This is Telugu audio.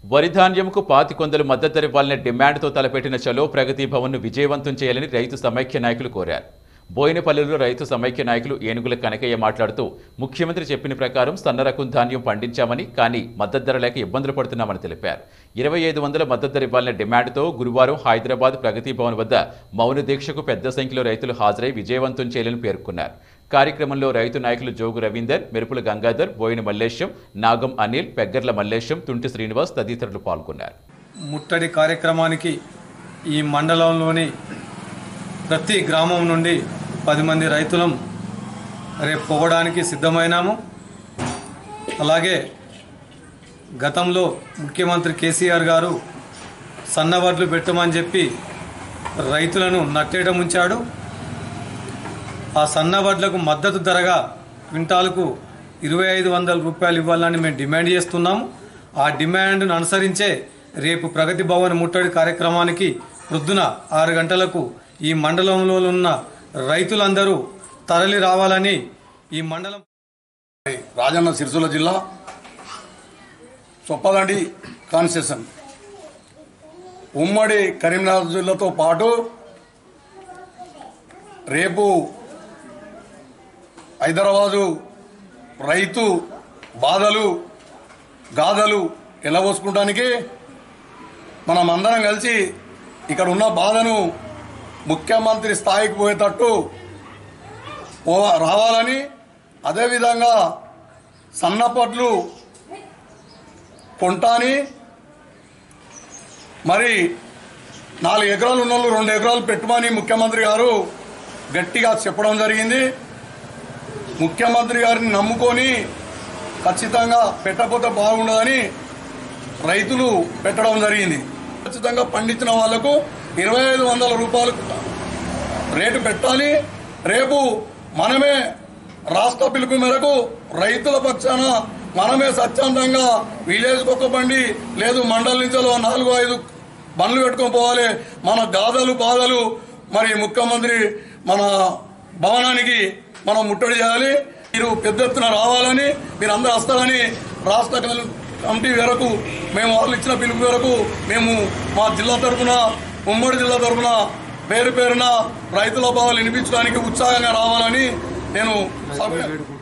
వరి ధాన్యంకు పాతి కొందలు మద్దతు ధర ఇవ్వాలనే డిమాండ్తో తలపెట్టిన చలో ప్రగతి భవన్ను విజయవంతం చేయాలని రైతు సమైక్య నాయకులు కోరారు బోయినపల్లిలో రైతు సమైక్య నాయకులు ఏనుగుల కనకయ్య మాట్లాడుతూ ముఖ్యమంత్రి చెప్పిన ప్రకారం సన్న రకం ధాన్యం పండించామని కానీ మద్దతు ధర లేక ఇబ్బందులు పడుతున్నామని తెలిపారు ఇరవై ఐదు వందల మద్దతు ధర ఇవ్వాలనే డిమాండ్తో గురువారం హైదరాబాద్ ప్రగతి భవన్ వద్ద మౌన దీక్షకు పెద్ద సంఖ్యలో రైతులు హాజరై విజయవంతం చేయాలని పేర్కొన్నారు కార్యక్రమంలో రైతు నాయకులు జోగు రవీందర్ మెరుపుల గంగాధర్ బోయిన మల్లేశం నాగం అనిల్ పెగ్గర్ల మల్లేశం తుంటి శ్రీనివాస్ తదితరులు పాల్గొన్నారు ముట్టడి కార్యక్రమానికి ఈ మండలంలోని ప్రతి గ్రామం నుండి పది మంది రైతులం రేపు పోవడానికి సిద్ధమైనాము అలాగే గతంలో ముఖ్యమంత్రి కేసీఆర్ గారు సన్నవడ్లు పెట్టమని చెప్పి రైతులను నట్టేట ముంచాడు ఆ సన్నవడ్లకు మద్దతు ధరగా క్వింటాలకు ఇరవై ఐదు వందల రూపాయలు ఇవ్వాలని మేము డిమాండ్ చేస్తున్నాము ఆ డిమాండ్ను అనుసరించే రేపు ప్రగతి భవన్ ముట్టడి కార్యక్రమానికి ప్రొద్దున ఆరు గంటలకు ఈ మండలంలో ఉన్న రైతులందరూ తరలి రావాలని ఈ మండలం రాజన్న సిరిసిల్ల జిల్లా చొప్పదండి కాన్స్టిట్యూషన్ ఉమ్మడి కరీంనగర్ జిల్లాతో పాటు రేపు హైదరాబాదు రైతు బాధలు గాథలు ఎలబోసుకోవడానికి మనం అందరం కలిసి ఇక్కడ ఉన్న బాధను ముఖ్యమంత్రి స్థాయికి పోయేటట్టు పో- రావాలని అదేవిధంగా సన్నపట్లు కొంటాని మరి నాలుగు ఎకరాలు ఉన్న వాళ్ళు రెండు ఎకరాలు పెట్టుమని ముఖ్యమంత్రి గారు గట్టిగా చెప్పడం జరిగింది ముఖ్యమంత్రి గారిని నమ్ముకొని ఖచ్చితంగా పెట్టకపోతే బాగుండదని రైతులు పెట్టడం జరిగింది ఖచ్చితంగా పండించిన వాళ్లకు ఇరవై ఐదు వందల రూపాయలు రేటు పెట్టాలి రేపు మనమే రాష్ట్ర పిలుపు మేరకు రైతుల పక్షాన మనమే స్వచ్ఛందంగా విలేజ్కి ఒక బండి లేదు మండలి నుంచి ఓ నాలుగు ఐదు బండ్లు పెట్టుకొని పోవాలి మన గాథలు బాధలు మరి ముఖ్యమంత్రి మన భవనానికి మనం ముట్టడి చేయాలి మీరు పెద్ద ఎత్తున రావాలని మీరు అందరూ వస్తారని రాష్ట్ర కమిటీ కమిటీ మేరకు మేము వాళ్ళు ఇచ్చిన పిలుపు మేరకు మేము మా జిల్లా తరఫున ఉమ్మడి జిల్లా తరఫున పేరు పేరున రైతుల భావాలు వినిపించడానికి ఉత్సాహంగా రావాలని నేను సభ-